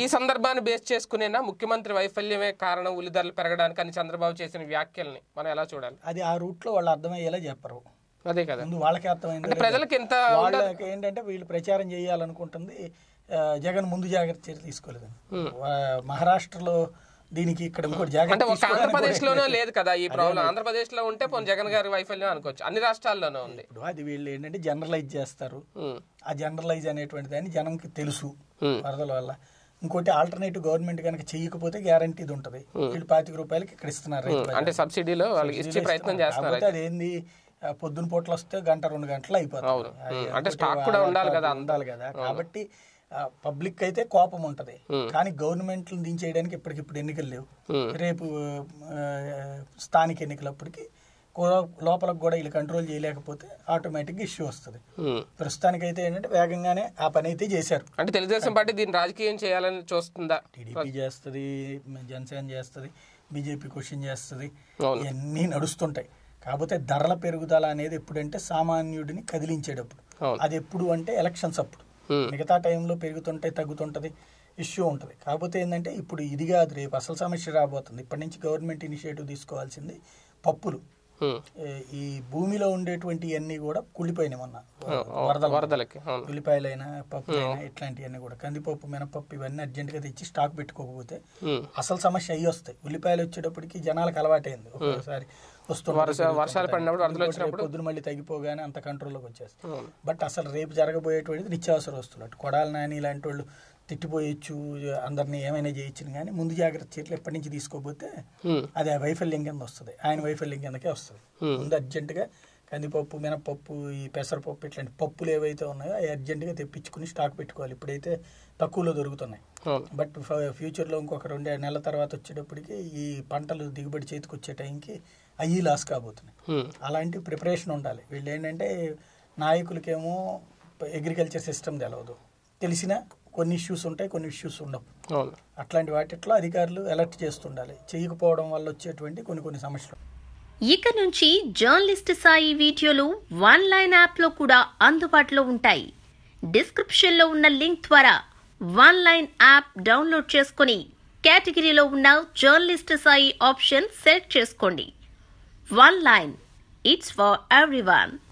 సందర్భాన్ని బేస్ చేసుకునేనా ముఖ్యమంత్రి వైఫల్యమే కారణం ఉల్లి ధరలు పెరగడానికి అని చంద్రబాబు చేసిన వ్యాఖ్యల్ని మనం ఎలా చూడాలి అది ఆ రూట్లో వాళ్ళు అర్థమయ్యేలా చెప్పరు అదే కదా ముందు వాళ్ళకి అర్థమైంది అంటే ప్రజలకు ఇంత వాళ్ళకి ఏంటంటే వీళ్ళు ప్రచారం చేయాలనుకుంటుంది ఆ, జగన్ ముందు జాగ్రత్త చర్య తీసుకోలేదు వా- మహారాష్ట్రలో దీనికి ఇక్కడ ఇంకోటి జాగ్రత్త అంటే ఒక తీసుకోవడానికి ఆంధ్రప్రదేశ్ లోనే లేదు కదా ఈ ప్రాబ్లం ఆంధ్రప్రదేశ్ లో ఉంటే పోనీ జగన్ గారి వైఫల్యం అనుకోవచ్చు అన్ని రాష్ట్రాల్లోనూ ఉంది ఇప్పుడు అది వీళ్ళు ఏంటంటే జనరలైజ్ చేస్తారు ఉమ్, ఆ జనరలైజ్ అనేటువంటి దాన్ని జనంకి తెలుసు Hmm. వరదల వల్ల ఇంకోటి ఆల్టర్నేటివ్ గవర్నమెంట్ కనుక చేయకపోతే గ్యారంటీది ఉంటుంది వీళ్ళు పాతిక రూపాయలకి ఇక్కడ ఇస్తున్నారు రైతు బజార్. అంటే సబ్సిడీలో వాళ్ళకి ఇచ్చే ప్రయత్నం చేస్తున్నారు కాకపోతే అది ఏంది ఆ, పొద్దున పూటలు వస్తే గంట రెండు గంటలు అయిపోతుంది అవును. అది ఉమ్, అంటే ఒకటి stock కూడా ఆ- ఉండాలి కదా ఉండాలి కదా కాబట్టి పబ్లిక్ అయితే కోపం ఉంటది కానీ గవర్నమెంట్ దించేయడానికి ఇప్పటికిప్పుడు ఎన్నికలు లేవు Hmm. రేపు ఆ, స్థానిక ఎన్నికలప్పటికి కో- లోపలకు కూడా వీళ్ళు కంట్రోల్ చేయలేకపోతే ఆటోమేటిక్గా ఇష్యూ వస్తుంది ఉమ్. ప్రస్తుతానికైతే ఏంటంటే వేగంగానే ఆ పని అయితే చేశారు అంటే తెలుగుదేశం పార్టీ దీన్ని రాజకీయం చేయాలని చూస్తుందా టీడీపీ చేస్తుంది జనసేన చేస్తుంది బీజేపీ క్వశ్చన్ చేస్తుంది అవును. ఇవన్నీ నడుస్తుంటాయి కాకపోతే ధరల పెరుగుదల అనేది ఎప్పుడంటే సామాన్యుడిని కదిలించేటప్పుడు అవును. అది ఎప్పుడు అంటే ఎలక్షన్స్ అప్పుడు Hmm. మిగతా టైంలో పెరుగుతుంటే తగ్గుతుంటది ఇష్యూ ఉంటుంది కాకపోతే ఏంటంటే ఇప్పుడు ఇది కాదు రేపు అసలు సమస్య రాబోతుంది ఇప్పటి నుంచి గవర్నమెంట్ ఇనిషియేటివ్ తీసుకోవాల్సింది పప్పులు ఉమ్. ఏ- ఈ భూమిలో ఉండేటువంటి అన్ని కూడా కుళ్ళిపోయినాయి మొన్న వరదల వరదలకి అవును ఉల్లిపాయలైనా పప్పు అయినా ఇట్లాంటివన్నీ కూడా కందిపప్పు మినపప్పు ఇవన్నీ అర్జెంటుగా తెచ్చి స్టాక్ పెట్టుకోకపోతే ఉమ్. అసలు సమస్య అయ్యి వస్తాయి ఉల్లిపాయలు వచ్చేటప్పటికి జనాలకు అలవాటైంది ఒకసారి వస్తుంటే వర్ష- వర్షాలు పడినప్పుడు వరదలు ఇంకోటి వచ్చినప్పుడు రేపు పొద్దున మళ్ళీ తగ్గిపోగానే అంత కంట్రోల్లోకి వచ్చేస్తుంది అవును. బట్ అసలు రేపు జరగబోయేటువంటిది నిత్యావసర వస్తువులు అటు కొడాలి నాని ఇలాంటి వాళ్ళు తిట్టిపోయొచ్చు అందరినీ ఏమైనా చేయొచ్చు కానీ ముందు జాగ్రత్త చర్యలు ఎప్పటి నుంచి తీసుకోకపోతే ఉమ్. అది ఆ వైఫల్యం కింద వస్తుంది ఆయన వైఫల్యం కిందకే వస్తుంది ముందు అర్జెంటుగా కందిపప్పు మినపప్పు ఈ పెసరపప్పు ఇట్లాంటి పప్పులు ఏవైతే ఉన్నాయో అవి అర్జెంటుగా తెప్పించుకుని స్టాక్ పెట్టుకోవాలి ఇప్పుడైతే తక్కువలో దొరుకుతున్నాయి అవును బట్ ఫ- ఫ్యూచర్లో ఇంకొక రెండు నెలల తర్వాత వచ్చేటప్పటికి ఈ పంటలు దిగుబడి చేతికి వచ్చే టైంకి అయ్యి లాస్ కాబోతున్నాయి ఉమ్. అలాంటి ప్రిపరేషన్ ఉండాలి వీళ్ళు ఏంటంటే నాయకులకేమో అగ్రికల్చర్ సిస్టమ్ తెలవదు తెలిసిన కొన్ని ఇష్యూస్ ఉంటాయి కొన్ని ఇష్యూస్ ఉండవు అవును అట్లాంటి వాటిట్లో అధికారులు అలర్ట్ చేస్తుండాలి చేయకపోవడం వల్ల వచ్చేటువంటి కొన్ని కొన్ని సమస్యలు ఇక నుంచి జర్నలిస్ట్ సాయి వీడియోలు వన్ లైన్ యాప్లో కూడా అందుబాటులో ఉంటాయి డిస్క్రిప్షన్లో ఉన్న లింక్ ద్వారా వన్ లైన్ యాప్ డౌన్లోడ్ చేసుకుని కేటగిరీలో ఉన్న జర్నలిస్ట్ సాయి ఆప్షన్ సెలెక్ట్ చేసుకోండి one line it's for everyone